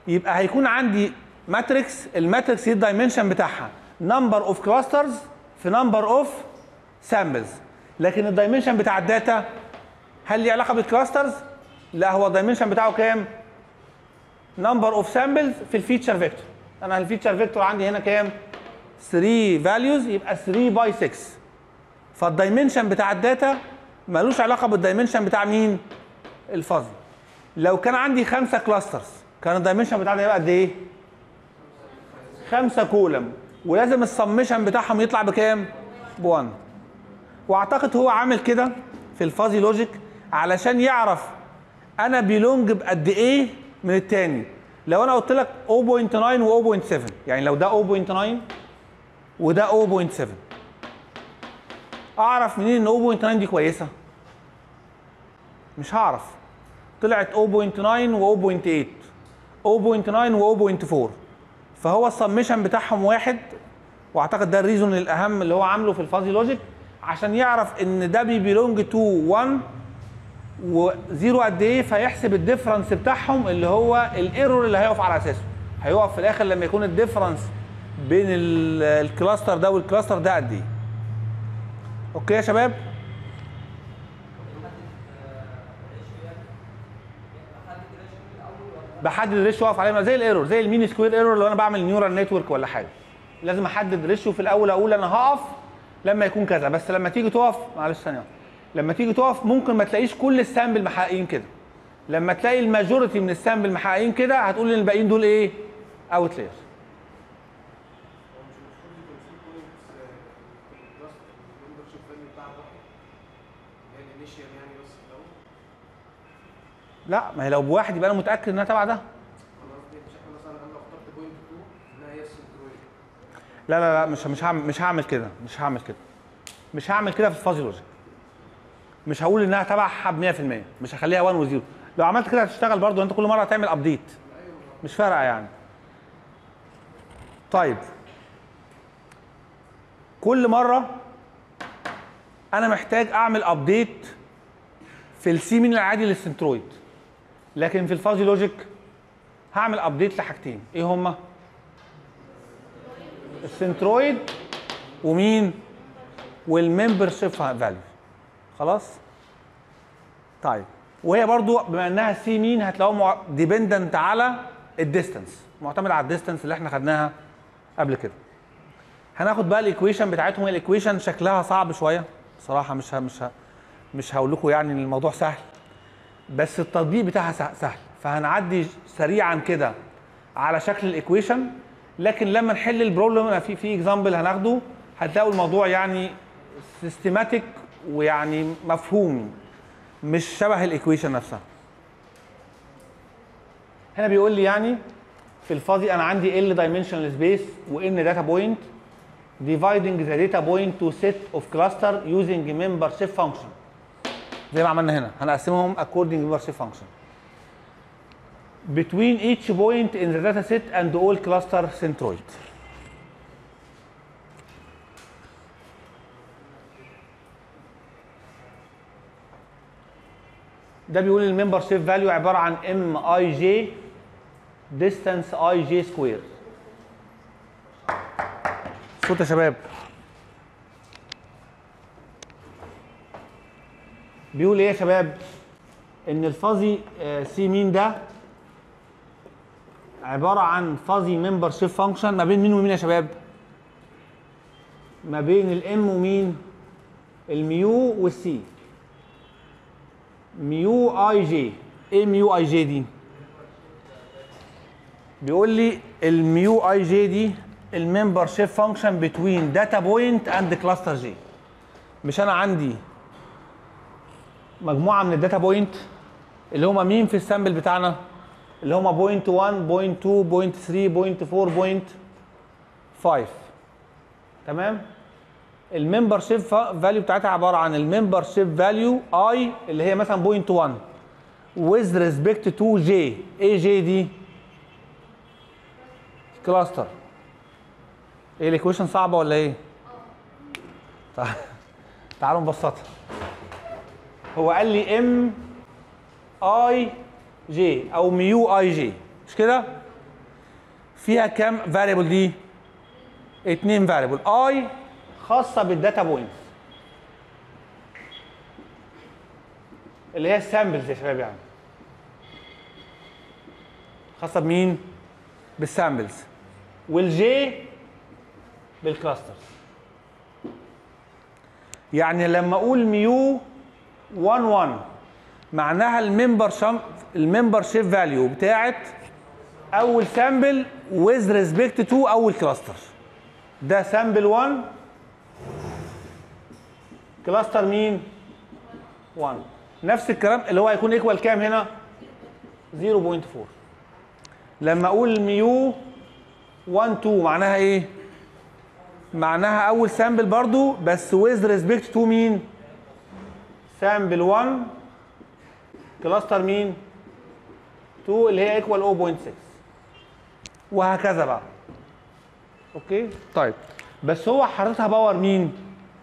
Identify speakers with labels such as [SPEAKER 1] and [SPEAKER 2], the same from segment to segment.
[SPEAKER 1] يبقى هيكون عندي ماتريكس الماتريكس دي الدايمنشن بتاعها نمبر اوف كلاسترز في نمبر اوف سامبلز لكن الدايمنشن بتاع الداتا هل ليه علاقه بالكلاسترز؟ لا هو الدايمنشن بتاعه كام؟ نمبر اوف سامبلز في الفيتشر فيكتور انا الفيتشر فيكتور عندي هنا كام؟ 3 فاليوز يبقى 3 باي 6 فالدايمنشن بتاع الداتا ملوش علاقه بالدايمنشن بتاع مين؟ الفازي لو كان عندي خمسه كلاسترز كان الدايمنشن بتاعنا يبقى قد ايه؟ خمسه كولم ولازم السمشن بتاعهم يطلع بكام؟ ب 1 واعتقد هو عامل كده في الفازي لوجيك علشان يعرف انا بيلونج بقد ايه من التاني لو انا قلت لك 0.9 و 0.7 يعني لو ده 0.9 وده 0.7 اعرف منين ان 0.9 دي كويسه مش هعرف طلعت 0.9 و 0.8 0.9 و 0.4 فهو السمشن بتاعهم واحد واعتقد ده الريزون الاهم اللي هو عامله في الفازي لوجيك عشان يعرف ان ده بي بيلونج تو 1 وزيرو قد ايه فيحسب الديفرنس بتاعهم اللي هو الايرور اللي هيقف على اساسه هيقف في الاخر لما يكون الديفرنس بين ال- الكلاستر ده والكلاستر ده قد ايه اوكي يا شباب بحدد الريشيو اقف عليه زي الايرور زي المين سكوير ايرور لو انا بعمل نيورال نتورك ولا حاجه لازم احدد ريشيو في الاول اقول انا هقف لما يكون كذا بس لما تيجي تقف معلش ثانيه واحدة. لما تيجي تقف ممكن ما تلاقيش كل السامبل محققين كده لما تلاقي الماجوريتي من السامبل محققين كده هتقول ان الباقيين دول ايه اوتلايرز لا ما هي لو بواحد يبقى انا متاكد انها تبع ده لا لا لا مش مش هعمل مش هعمل كده مش هعمل كده مش هعمل كده في الفازي لوجيك مش هقول انها تبعها ب 100% مش هخليها 1 و 0 لو عملت كده هتشتغل برضو انت كل مره هتعمل ابديت مش فارقه يعني طيب كل مره انا محتاج اعمل ابديت في السيمين العادي للسنترويد لكن في الفازي لوجيك هعمل ابديت لحاجتين ايه هما السنترويد ومين والممبر شيب فاليو خلاص طيب وهي برضو بما انها سي مين هتلاقوها ديبندنت على الديستنس معتمد على الديستنس اللي احنا خدناها قبل كده هناخد بقى الايكويشن بتاعتهم الايكويشن شكلها صعب شويه بصراحه مش ه... مش ه... مش هقول لكم يعني ان الموضوع سهل بس التطبيق بتاعها سه- سهل فهنعدي سريعا كده على شكل الايكويشن لكن لما نحل البروبلم في في اكزامبل هناخده هتلاقوا الموضوع يعني سيستماتيك ويعني مفهوم مش شبه الايكويشن نفسها هنا بيقول لي يعني في الفاضي انا عندي ال dimensional space وان داتا بوينت dividing the data point to set of cluster using membership function زي ما عملنا هنا هنقسمهم according membership function between each point in the data set and all cluster centroid ده بيقول الممبر شيب فاليو عباره عن ام اي جي ديستانس اي جي سكوير صوت يا شباب بيقول ايه يا شباب ان الفازي سي مين ده عباره عن فازي ممبر شيب فانكشن ما بين مين ومين يا شباب ما بين الام ومين الميو والسي ميو اي جي ايه ميو اي جي دي بيقول لي الميو اي جي دي الممبر شيب فانكشن بتوين داتا بوينت اند كلاستر جي مش انا عندي مجموعه من الداتا بوينت اللي هم مين في السامبل بتاعنا اللي هم بوينت 1 بوينت 2 بوينت 3 بوينت 4 بوينت 5 تمام الممبر شيب فاليو بتاعتها عباره عن الممبر شيب فاليو اي اللي هي مثلا بوينت 1 with respect to j ايه j دي كلاستر ايه الايكويشن صعبه ولا ايه تع- تعالوا نبسطها هو قال لي ام اي جي او ميو اي جي مش كده فيها كام فاريبل دي اتنين فاريبل اي خاصه بالداتا بوينتس اللي هي السامبلز يا شباب يعني خاصه بمين بالسامبلز والجي بالكلاسترز يعني لما اقول ميو 1 1 معناها الممبر شم الممبر شيب فاليو بتاعت اول سامبل ويز ريسبكت تو اول كلاستر ده سامبل 1 كلاستر مين 1 نفس الكلام اللي هو هيكون ايكوال كام هنا 0.4 لما اقول ميو 1 2 معناها ايه معناها اول سامبل برضو بس ويز ريسبكت تو مين سامبل 1 كلاستر مين 2 اللي هي ايكوال 0.6 وهكذا بقى اوكي طيب بس هو حاططها باور مين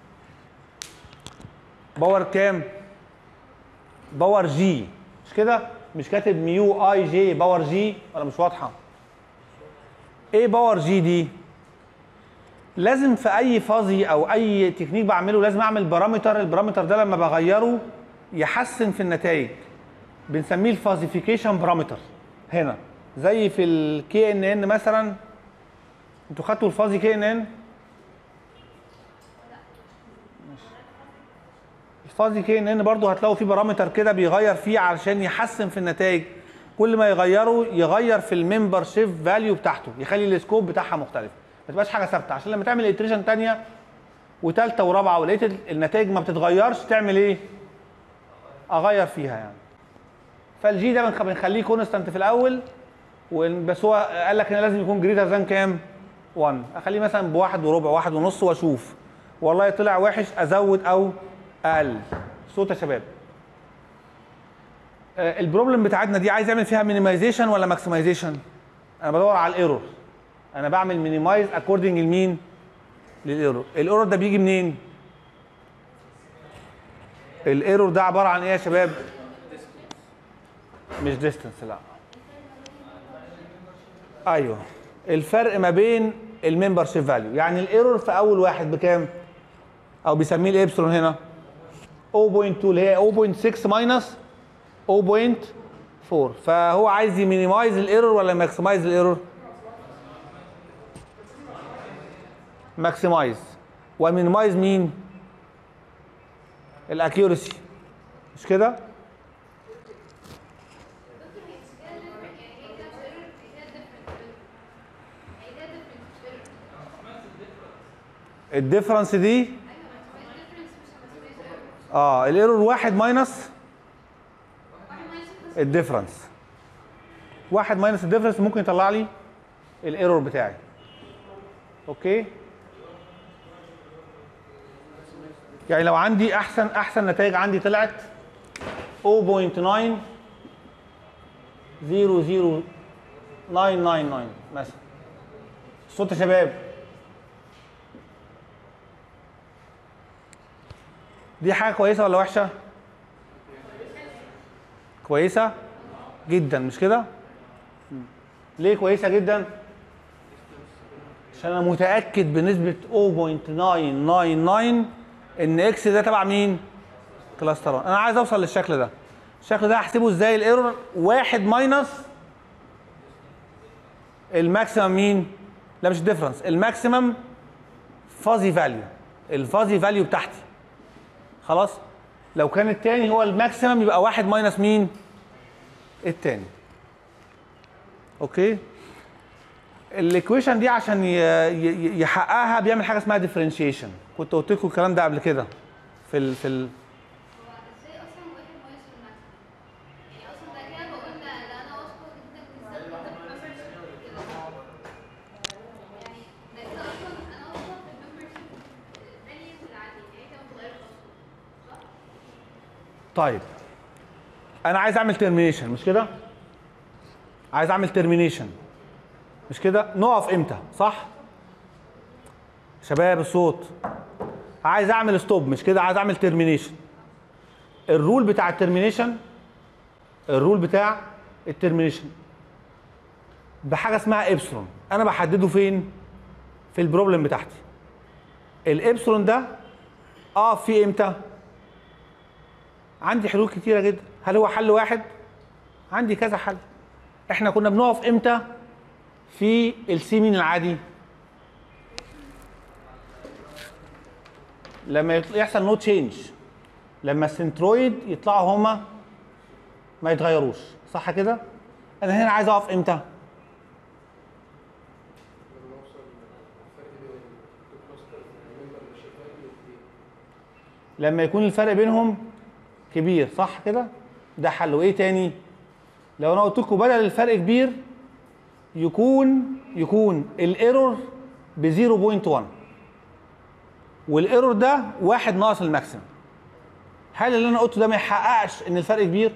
[SPEAKER 1] باور كام باور جي مش كده مش كاتب ميو اي جي باور جي ولا مش واضحه ايه باور جي دي لازم في اي فازي او اي تكنيك بعمله لازم اعمل بارامتر البارامتر ده لما بغيره يحسن في النتائج بنسميه الفازيفيكيشن بارامتر هنا زي في الكي ان ان مثلا انتوا خدتوا الفازي كي ان ان الفازي كي ان ان برضه هتلاقوا فيه بارامتر كده بيغير فيه علشان يحسن في النتائج كل ما يغيره يغير في الممبر شيب فاليو بتاعته يخلي السكوب بتاعها مختلف ما تبقاش حاجه ثابته عشان لما تعمل اتريشن ثانيه وثالثه ورابعه ولقيت النتائج ما بتتغيرش تعمل ايه؟ اغير فيها يعني فالجي ده بنخ- بنخليه كونستانت في الاول وإن- بس هو قال لك ان لازم يكون جريتر ذان كام؟ 1 اخليه مثلا بواحد وربع واحد ونص واشوف والله طلع وحش ازود او اقل صوت يا شباب آه، البروبلم بتاعتنا دي عايز اعمل فيها مينيمايزيشن ولا ماكسمايزيشن انا بدور على الايرور انا بعمل مينيمايز اكوردنج لمين للايرور الايرور ده بيجي منين الايرور ده عباره عن ايه يا شباب مش ديستنس لا ايوه الفرق ما بين الممبر شيب فاليو يعني الايرور في اول واحد بكام او بيسميه الابسلون هنا 0.2 اللي هي 0.6 ماينس 0.4 فهو عايز يمينيمايز الايرور ولا ماكسمايز الايرور ماكسمايز ومينيمايز مين الاكيورسي مش كده الديفرنس دي اه الايرور واحد ماينس الديفرنس واحد ماينس الديفرنس ممكن يطلع لي الايرور بتاعي اوكي يعني لو عندي احسن احسن نتائج عندي طلعت 0.9 00999 مثلا الصوت يا شباب دي حاجه كويسه ولا وحشه كويسه جدا مش كده مم. ليه كويسه جدا عشان انا متاكد بنسبه 0.999 ان اكس ده تبع مين كلاستر 1 انا عايز اوصل للشكل ده الشكل ده هحسبه ازاي الايرور واحد ماينس الماكسيمم مين لا مش الديفرنس الماكسيمم فازي فاليو الفازي فاليو بتاعتي خلاص لو كان التاني هو الماكسيمم يبقى واحد ماينس مين التاني اوكي الايكويشن دي عشان ي- ي- يحققها بيعمل حاجه اسمها ديفرنشيشن كنت قلت لكم الكلام ده قبل كده في ال في ال
[SPEAKER 2] ازاي اصلا واحد ماينس في الماكسيمم يعني اصلا ده كده بقول لا لا انا واثقه جدا بالذات انت بتفكر كده يعني ده كده اصلا انا واثقه في الممبرشيب فاليوز العاديه يعني هي كده ما بتتغيرش اصلا صح؟
[SPEAKER 1] طيب انا عايز اعمل ترمينيشن مش كده عايز اعمل ترمينيشن مش كده نقف امتى صح شباب الصوت عايز اعمل ستوب مش كده عايز اعمل ترمينيشن الرول بتاع الترمينيشن الرول بتاع الترمينيشن بحاجه اسمها ابسلون انا بحدده فين في البروبلم بتاعتي الابسلون ده اقف فيه امتى عندي حلول كتيره جدا هل هو حل واحد عندي كذا حل احنا كنا بنقف امتى في السي مين العادي لما يطل- يحصل نو تشينج لما السنترويد يطلعوا هما ما يتغيروش صح كده انا هنا عايز اقف امتى لما يكون الفرق بينهم كبير صح كده ده حل وايه تاني لو انا قلت لكم بدل الفرق كبير يكون يكون الايرور ب 0.1 والايرور ده واحد ناقص الماكسيمم هل اللي انا قلته ده ما يحققش ان الفرق كبير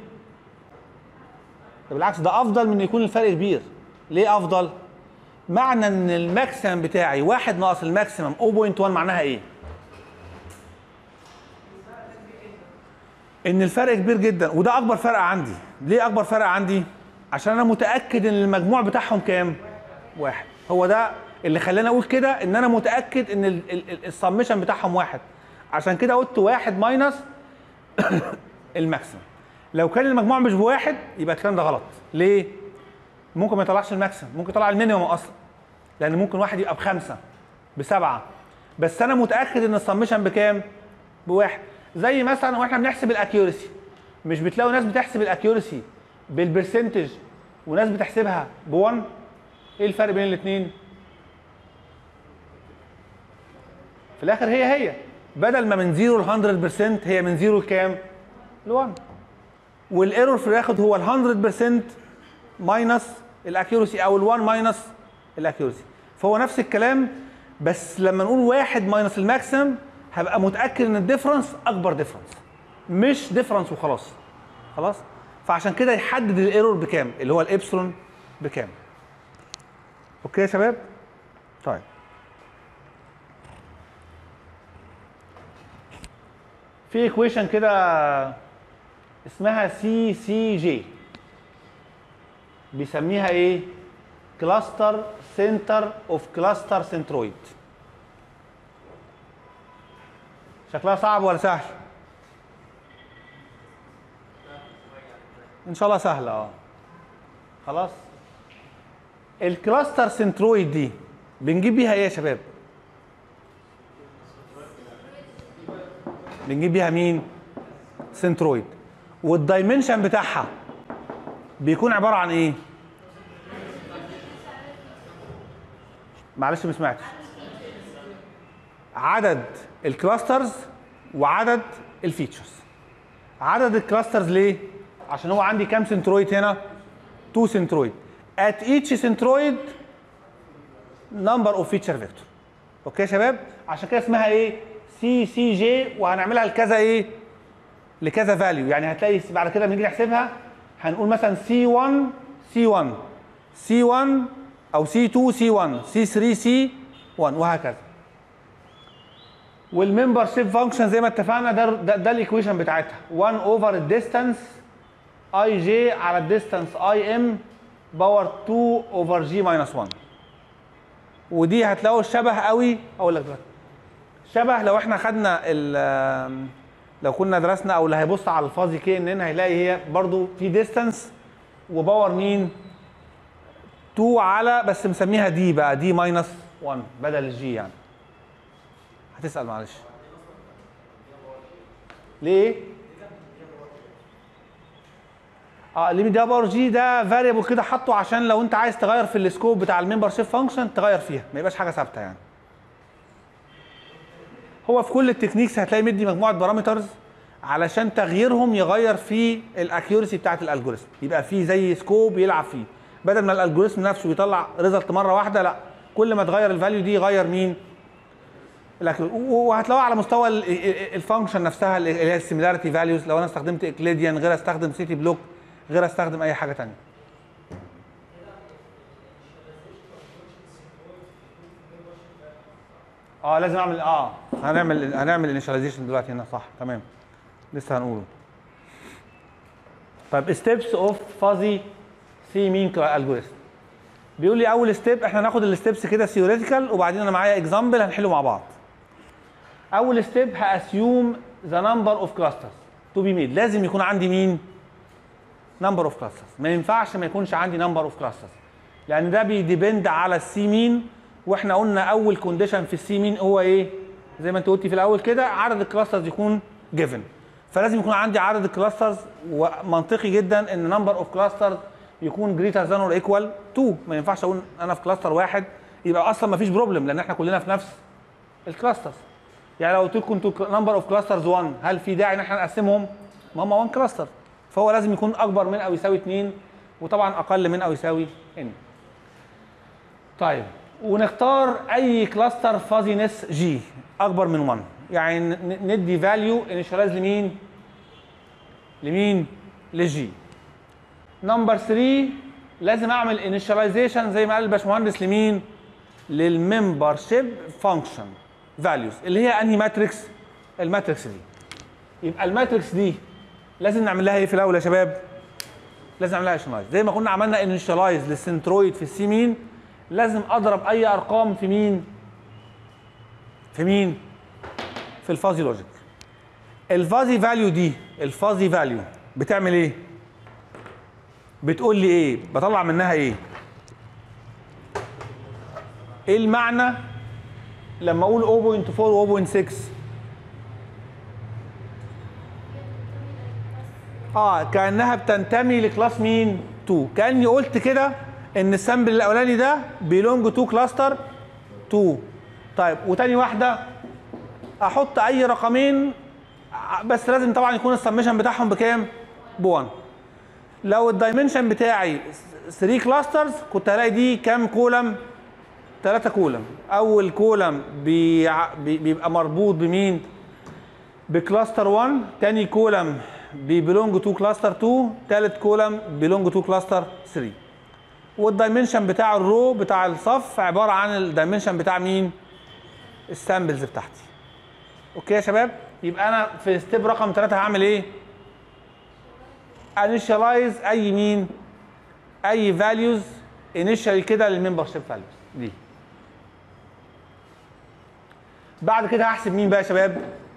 [SPEAKER 1] ده بالعكس ده افضل من إن يكون الفرق كبير ليه افضل معنى ان الماكسيمم بتاعي واحد ناقص الماكسيمم 0.1 معناها ايه ان الفرق كبير جدا وده اكبر فرق عندي ليه اكبر فرق عندي عشان انا متاكد ان المجموع بتاعهم كام واحد هو ده اللي خلاني اقول كده ان انا متاكد ان ال- ال- ال- السمشن بتاعهم واحد عشان كده قلت واحد ماينس الماكسيمم لو كان المجموع مش بواحد يبقى الكلام ده غلط ليه ممكن ما يطلعش الماكسيمم ممكن يطلع المينيمم اصلا لان ممكن واحد يبقى بخمسه بسبعه بس انا متاكد ان السمشن بكام بواحد زي مثلا واحنا بنحسب الاكيورسي مش بتلاقوا ناس بتحسب الاكيورسي بالبرسنتج وناس بتحسبها ب1 ايه الفرق بين الاثنين في الاخر هي هي بدل ما من 0 ل 100% هي من 0 لكام ل 1 والايرور في الاخر هو ال 100% ماينس الاكيورسي او ال1 ماينس الاكيورسي فهو نفس الكلام بس لما نقول واحد ماينس الماكسيمم هبقى متاكد ان الديفرنس اكبر ديفرنس مش ديفرنس وخلاص خلاص فعشان كده يحدد الايرور بكام اللي هو الابسلون بكام اوكي يا شباب طيب في ايكويشن كده اسمها سي سي جي بيسميها ايه كلاستر سنتر اوف كلاستر سنترويد شكلها صعب ولا سهل ان شاء الله سهله اه خلاص الكلاستر سنترويد دي بنجيب بيها ايه يا شباب بنجيب بيها مين سنترويد والدايمنشن بتاعها بيكون عباره عن ايه معلش ما سمعتش عدد الكلاسترز وعدد الفيتشرز عدد الكلاسترز ليه عشان هو عندي كام سنترويد هنا 2 سنترويد at each centroid number of feature vector اوكي يا شباب عشان كده اسمها ايه سي سي جي وهنعملها لكذا ايه لكذا فاليو يعني هتلاقي بعد كده بنيجي نحسبها هنقول مثلا سي 1 سي 1 سي 1 او سي 2 سي 1 سي 3 سي 1 وهكذا والممبر شيب فانكشن زي ما اتفقنا ده ده, ده الايكويشن بتاعتها 1 اوفر الديستانس اي جي على الديستانس اي ام باور 2 اوفر جي ماينس 1 ودي هتلاقوا الشبه قوي اقول لك دلوقتي شبه لو احنا خدنا ال لو كنا درسنا او اللي هيبص على الفازي كي ان ان هيلاقي هي برضو في ديستانس وباور مين 2 على بس مسميها دي بقى دي ماينس 1 بدل الجي يعني هتسال معلش ليه اه الليميت ده باور جي ده فاريبل كده حاطه عشان لو انت عايز تغير في السكوب بتاع الممبر شيب فانكشن تغير فيها ما يبقاش حاجه ثابته يعني هو في كل التكنيكس هتلاقي مدي مجموعه بارامترز علشان تغييرهم يغير في الاكيورسي بتاعت الالجوريثم يبقى في زي سكوب يلعب فيه بدل ما الالجوريثم نفسه بيطلع ريزلت مره واحده لا كل ما تغير الفاليو دي يغير مين الأكيورسي. وهتلاقوها على مستوى ال- ال- الفانكشن نفسها اللي هي السيميلاريتي فاليوز لو انا استخدمت اكليديان غير استخدم سيتي بلوك غير استخدم اي حاجه تانية اه لازم اعمل اه هنعمل هنعمل انيشاليزيشن دلوقتي هنا صح تمام لسه هنقوله طيب ستيبس اوف فازي سي مين الجوريثم بيقول لي اول ستيب احنا هناخد الستبس كده ثيوريتيكال وبعدين انا معايا اكزامبل هنحله مع بعض اول ستيب هاسيوم ذا نمبر اوف كلاسترز تو بي ميد لازم يكون عندي مين نمبر اوف كلاسترز ما ينفعش ما يكونش عندي نمبر اوف كلاسترز لان ده بيديبند على السي مين واحنا قلنا اول كونديشن في السي مين هو ايه زي ما انت قلتي في الاول كده عدد الكلاسترز يكون جيفن فلازم يكون عندي عدد الكلاسترز ومنطقي جدا ان نمبر اوف كلاسترز يكون جريتر ذان اور ايكوال 2 ما ينفعش اقول انا في كلاستر واحد يبقى اصلا ما فيش بروبلم لان احنا كلنا في نفس الكلاسترز يعني لو قلت لكم انتوا نمبر اوف كلاسترز 1 هل في داعي ان احنا نقسمهم؟ ما هم 1 كلاستر فهو لازم يكون اكبر من او يساوي 2 وطبعا اقل من او يساوي ان. طيب ونختار اي كلاستر فازينس جي اكبر من 1 يعني ن- ندي فاليو انيشاليز لمين؟ لمين؟ للجي. نمبر 3 لازم اعمل انيشاليزيشن زي ما قال الباشمهندس لمين؟ للممبر شيب فانكشن فاليوز اللي هي انهي ماتريكس؟ الماتريكس دي. يبقى الماتريكس دي لازم نعمل لها ايه في الاول يا شباب؟ لازم نعمل لها انيشالايز زي ما كنا عملنا انيشالايز للسنترويد في السي مين لازم اضرب اي ارقام في مين؟ في مين؟ في الفازي لوجيك. الفازي فاليو دي الفازي فاليو بتعمل ايه؟ بتقول لي ايه؟ بطلع منها ايه؟ ايه المعنى لما اقول 0.4 و 0.6 اه كانها بتنتمي لكلاس مين 2 كاني قلت كده ان السامبل الاولاني ده بيلونج تو كلاستر 2 طيب وتاني واحده احط اي رقمين ع- بس لازم طبعا يكون السمشن بتاعهم بكام ب 1 لو الدايمنشن بتاعي 3 كلاسترز كنت هلاقي دي كام كولم 3 كولم اول كولم بيع- بي- بيبقى مربوط بمين بكلاستر 1 تاني كولم بيبلونج تو كلاستر 2 تالت كولم بيلونج تو كلاستر 3 والدايمنشن بتاع الرو بتاع الصف عباره عن الدايمنشن بتاع مين السامبلز بتاعتي اوكي يا شباب يبقى انا في ستيب رقم 3 هعمل ايه انيشالايز اي مين اي فاليوز انيشال كده للممبر شيب فاليوز دي بعد كده هحسب مين بقى يا شباب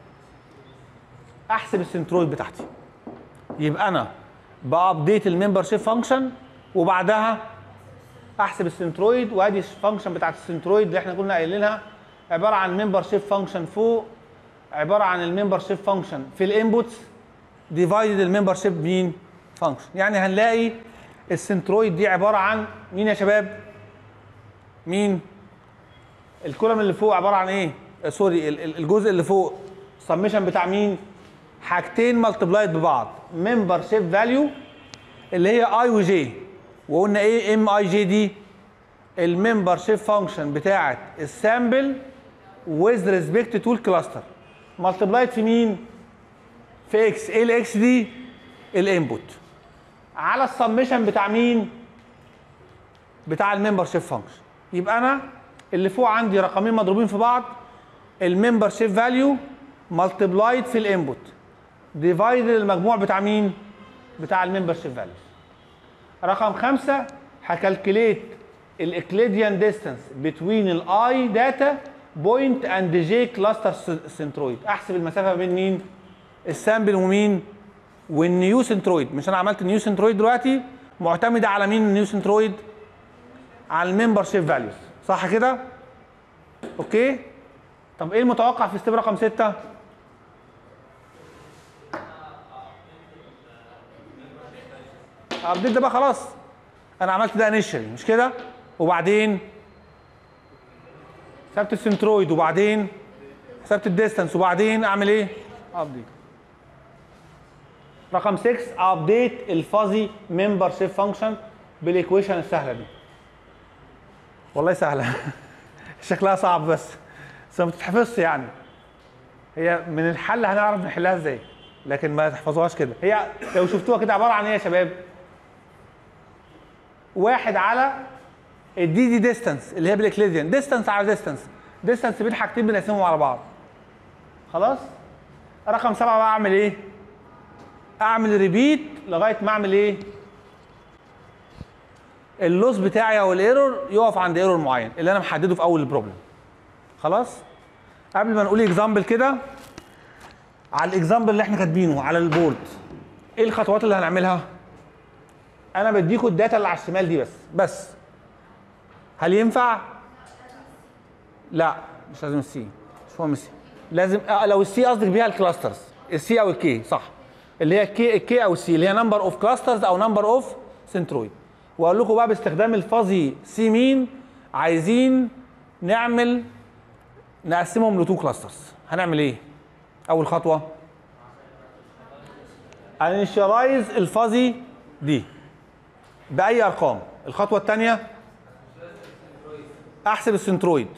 [SPEAKER 1] احسب السنترويد بتاعتي يبقى انا بابديت الممبر شيب فانكشن وبعدها احسب السنترويد وادي الفانكشن بتاعت السنترويد اللي احنا كنا قايلينها عباره عن ممبر شيب فانكشن فوق عباره عن الممبر شيب فانكشن في الانبوتس ديفايدد الممبر شيب مين فانكشن يعني هنلاقي السنترويد دي عباره عن مين يا شباب مين الكولم اللي فوق عباره عن ايه آه، سوري ال- ال- الجزء اللي فوق سميشن بتاع مين حاجتين ملتبلايد ببعض ممبر شيب فاليو اللي هي اي وجي وقلنا ايه ام اي جي دي الممبر شيب فانكشن بتاعه السامبل ويز ريسبكت تو الكلاستر ملتبلايد في مين في اكس ايه الاكس دي الانبوت على السميشن بتاع مين بتاع الممبر شيب فانكشن يبقى انا اللي فوق عندي رقمين مضروبين في بعض الممبر شيب فاليو ملتبلايد في الانبوت ديفايد المجموع بتاع مين بتاع الممبر شيب فاليو رقم خمسة هكالكليت الاكليديان ديستانس بتوين الاي داتا بوينت اند جي كلاستر سنترويد احسب المسافه بين مين السامبل ومين والنيو سنترويد مش انا عملت النيو سنترويد دلوقتي معتمده على مين النيو سنترويد على الممبر شيب فاليوز صح كده اوكي طب ايه المتوقع في ستيب رقم ستة ابديت ده بقى خلاص انا عملت ده انيشالي مش كده وبعدين حسبت السنترويد وبعدين حسبت الديستانس وبعدين اعمل ايه ابديت رقم 6 ابديت الفازي ممبر شيب فانكشن بالايكويشن السهله دي والله سهله شكلها صعب بس بس ما بتتحفظش يعني هي من الحل هنعرف نحلها ازاي لكن ما تحفظوهاش كده هي لو شفتوها كده عباره عن ايه يا شباب واحد على الدي دي ديستانس اللي هي بالاكليديان ديستانس على ديستانس ديستانس بين حاجتين بنقسمهم على بعض خلاص رقم سبعة بقى اعمل ايه اعمل ريبيت لغايه ما اعمل ايه اللوس بتاعي او الايرور يقف عند ايرور معين اللي انا محدده في اول البروبلم خلاص قبل ما نقول اكزامبل كده على الاكزامبل اللي احنا كاتبينه على البورد ايه الخطوات اللي هنعملها انا بديكوا الداتا اللي على الشمال دي بس بس هل ينفع لا مش لازم السي مش مهم السي لازم آه لو السي قصدك بيها الكلاسترز السي او الكي صح اللي هي الكي الكي او السي اللي هي نمبر اوف كلاسترز او نمبر اوف سنترويد واقول لكم بقى باستخدام الفازي سي مين عايزين نعمل نقسمهم لتو كلاسترز هنعمل ايه اول خطوه انيشالايز الفازي دي باي ارقام الخطوه الثانيه احسب السنترويد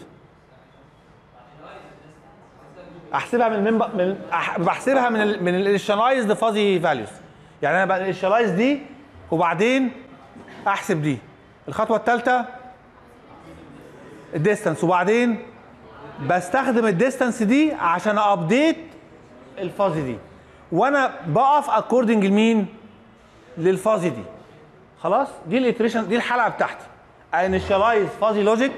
[SPEAKER 1] احسبها من المنبر من أح- بحسبها من ال من الانيشالايزد فازي فاليوز يعني انا بقى الانيشالايز دي وبعدين احسب دي الخطوه الثالثه الديستانس وبعدين بستخدم الديستانس دي عشان ابديت الفازي دي وانا بقف اكوردنج لمين للفازي دي خلاص دي الاتريشن دي الحلقه بتاعتي انيشالايز فازي لوجيك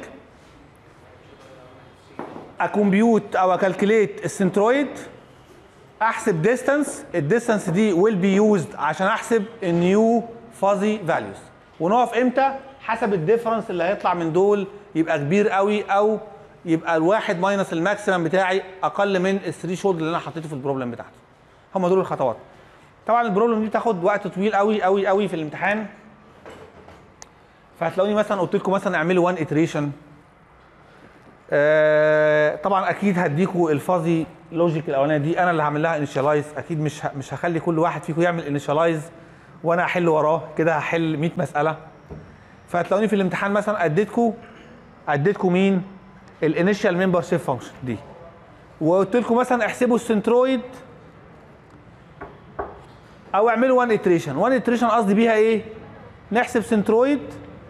[SPEAKER 1] اكمبيوت او اكالكليت السنترويد احسب ديستانس الديستانس دي ويل بي يوزد عشان احسب النيو فازي فاليوز ونقف امتى حسب الديفرنس اللي هيطلع من دول يبقى كبير قوي او يبقى الواحد ماينس الماكسيمم بتاعي اقل من الثري شولد اللي انا حطيته في البروبلم بتاعتي هم دول الخطوات طبعا البروبلم دي بتاخد وقت طويل قوي قوي قوي في الامتحان فهتلاقوني مثلا قلت لكم مثلا اعملوا 1 iteration آه طبعا اكيد هديكوا الفازي لوجيك الاولانيه دي انا اللي هعمل لها انيشالايز اكيد مش ه- مش هخلي كل واحد فيكم يعمل انيشالايز وانا احل وراه كده هحل 100 مساله فهتلاقوني في الامتحان مثلا اديتكوا اديتكوا مين الانيشال ممبر شيب فانكشن دي وقلت لكم مثلا احسبوا السنترويد او اعملوا 1 iteration 1 iteration قصدي بيها ايه نحسب سنترويد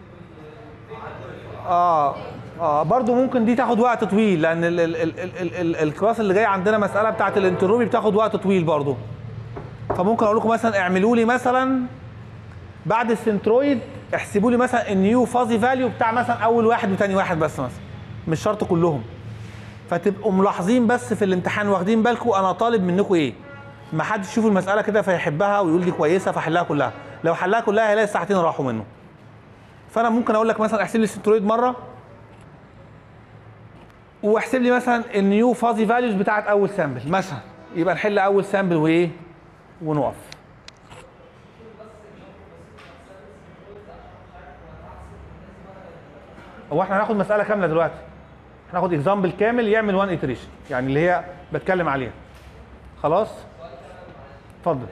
[SPEAKER 1] اه اه برضو ممكن دي تاخد وقت طويل لان ال ال ال ال ال ال الكلاس اللي جاي عندنا مساله بتاعت الانتروبي بتاخد وقت طويل برضو فممكن اقول لكم مثلا اعملوا لي مثلا بعد السنترويد احسبوا لي مثلا النيو فازي فاليو بتاع مثلا اول واحد وتاني واحد بس مثلا مش شرط كلهم فتبقوا ملاحظين بس في الامتحان واخدين بالكم انا طالب منكم ايه ما حدش يشوف المساله كده فيحبها ويقول دي كويسه فحلها كلها لو حلها كلها هيلاقي الساعتين راحوا منه فانا ممكن اقول لك مثلا احسب لي السنترويد مره واحسب لي مثلا النيو فازي فاليوز بتاعت اول سامبل مثلا يبقى نحل اول سامبل وايه ونقف هو احنا هناخد مساله كامله دلوقتي هناخد اكزامبل كامل يعمل 1 iteration يعني اللي هي بتكلم عليها خلاص اتفضل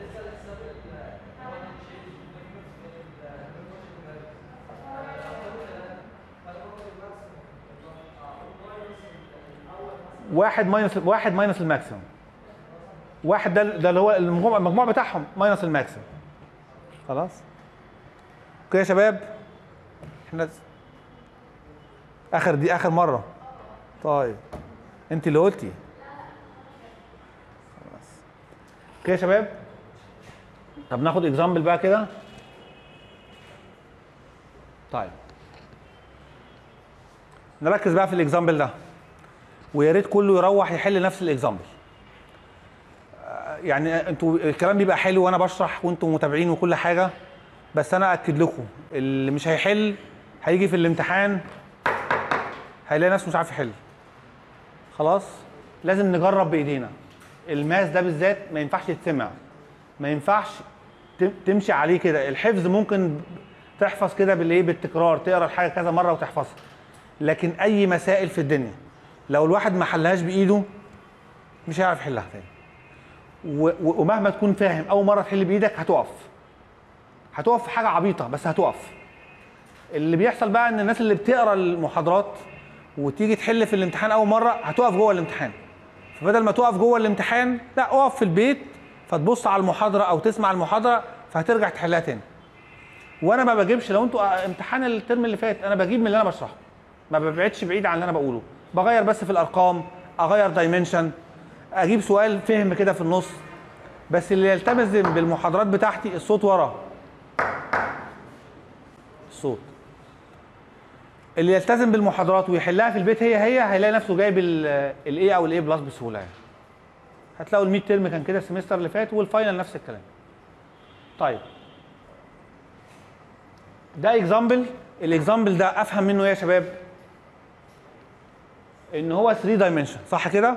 [SPEAKER 1] واحد ماينس واحد ماينس الماكسيمم واحد ده ده اللي هو المجموع المجموع بتاعهم ماينس الماكسيمم خلاص اوكي يا شباب احنا اخر دي اخر مره طيب انت اللي قلتي خلاص اوكي يا شباب طب ناخد اكزامبل بقى كده طيب نركز بقى في الاكزامبل ده ويا ريت كله يروح يحل نفس الاكزامبل آه، يعني انتوا الكلام بيبقى حلو وانا بشرح وانتوا متابعين وكل حاجه بس انا اكد لكم اللي مش هيحل هيجي في الامتحان هيلاقي نفسه مش عارف يحل خلاص لازم نجرب بايدينا الماس ده بالذات ما ينفعش يتسمع ما ينفعش ت- تمشي عليه كده الحفظ ممكن تحفظ كده بالايه بالتكرار تقرا الحاجه كذا مره وتحفظها لكن اي مسائل في الدنيا لو الواحد ما حلهاش بايده مش هيعرف يحلها تاني و- و- ومهما تكون فاهم اول مره تحل بايدك هتقف هتقف في حاجه عبيطه بس هتقف اللي بيحصل بقى ان الناس اللي بتقرا المحاضرات وتيجي تحل في الامتحان اول مره هتقف جوه الامتحان فبدل ما تقف جوه الامتحان لا اقف في البيت فتبص على المحاضره او تسمع المحاضره فهترجع تحلها تاني وانا ما بجيبش لو انتوا امتحان الترم اللي فات انا بجيب من اللي انا بشرحه ما ببعدش بعيد عن اللي انا بقوله بغير بس في الارقام اغير دايمنشن اجيب سؤال فهم كده في النص بس اللي يلتزم بالمحاضرات بتاعتي الصوت ورا الصوت اللي يلتزم بالمحاضرات ويحلها في البيت هي هي هيلاقي نفسه جايب الاي او الاي بلس بسهوله يعني هتلاقوا الميد ترم كان كده السمستر اللي فات والفاينل نفس الكلام طيب ده اكزامبل الاكزامبل ده افهم منه ايه يا شباب ان هو 3 دايمنشن صح كده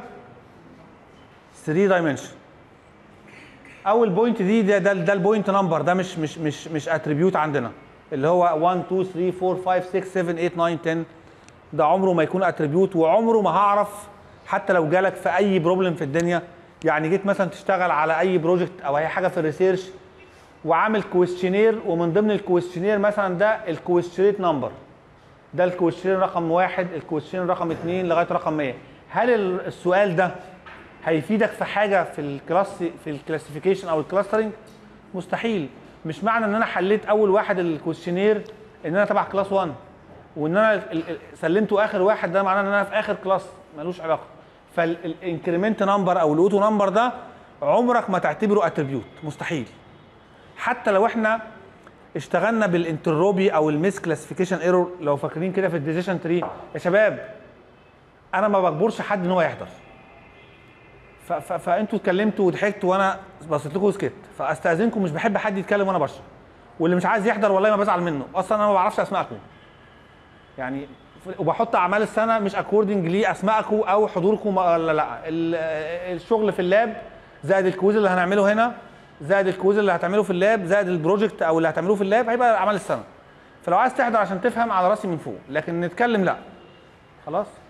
[SPEAKER 1] 3 دايمنشن اول بوينت دي ده ده, ده البوينت نمبر ده مش مش مش مش اتريبيوت عندنا اللي هو 1 2 3 4 5 6 7 8 9 10 ده عمره ما يكون اتريبيوت وعمره ما هعرف حتى لو جالك في اي بروبلم في الدنيا يعني جيت مثلا تشتغل على اي بروجكت او اي حاجه في الريسيرش وعامل كويستشنير ومن ضمن الكويستشنير مثلا ده الكويستشنير نمبر ده الكويستشنير رقم واحد الكويستشنير رقم اثنين لغايه رقم 100 هل ال- السؤال ده هيفيدك في حاجه في الكلاس في الكلاسيفيكيشن او الكلاسترنج مستحيل مش معنى ان انا حليت اول واحد الكويستشنير ان انا تبع كلاس 1 وان انا ال- ال- سلمته اخر واحد ده معناه ان انا في اخر كلاس ملوش علاقه فالانكريمنت نمبر او الاوتو نمبر ده عمرك ما تعتبره اتريبيوت مستحيل حتى لو احنا اشتغلنا بالانتروبي او الميس كلاسيفيكيشن ايرور لو فاكرين كده في الديسيشن تري يا شباب انا ما بجبرش حد ان هو يحضر ف- ف- فانتوا اتكلمتوا وضحكتوا وانا بصيت لكم وسكت فاستاذنكم مش بحب حد يتكلم وانا بشرح واللي مش عايز يحضر والله ما بزعل منه اصلا انا ما بعرفش اسمائكم يعني ف- وبحط اعمال السنه مش اكوردنج لاسمائكم او حضوركم ولا لا ال- الشغل في اللاب زائد الكويز اللي هنعمله هنا زائد الكويز اللي هتعمله في اللاب زائد البروجكت او اللي هتعملوه في اللاب هيبقى اعمال السنه فلو عايز تحضر عشان تفهم على راسي من فوق لكن نتكلم لا خلاص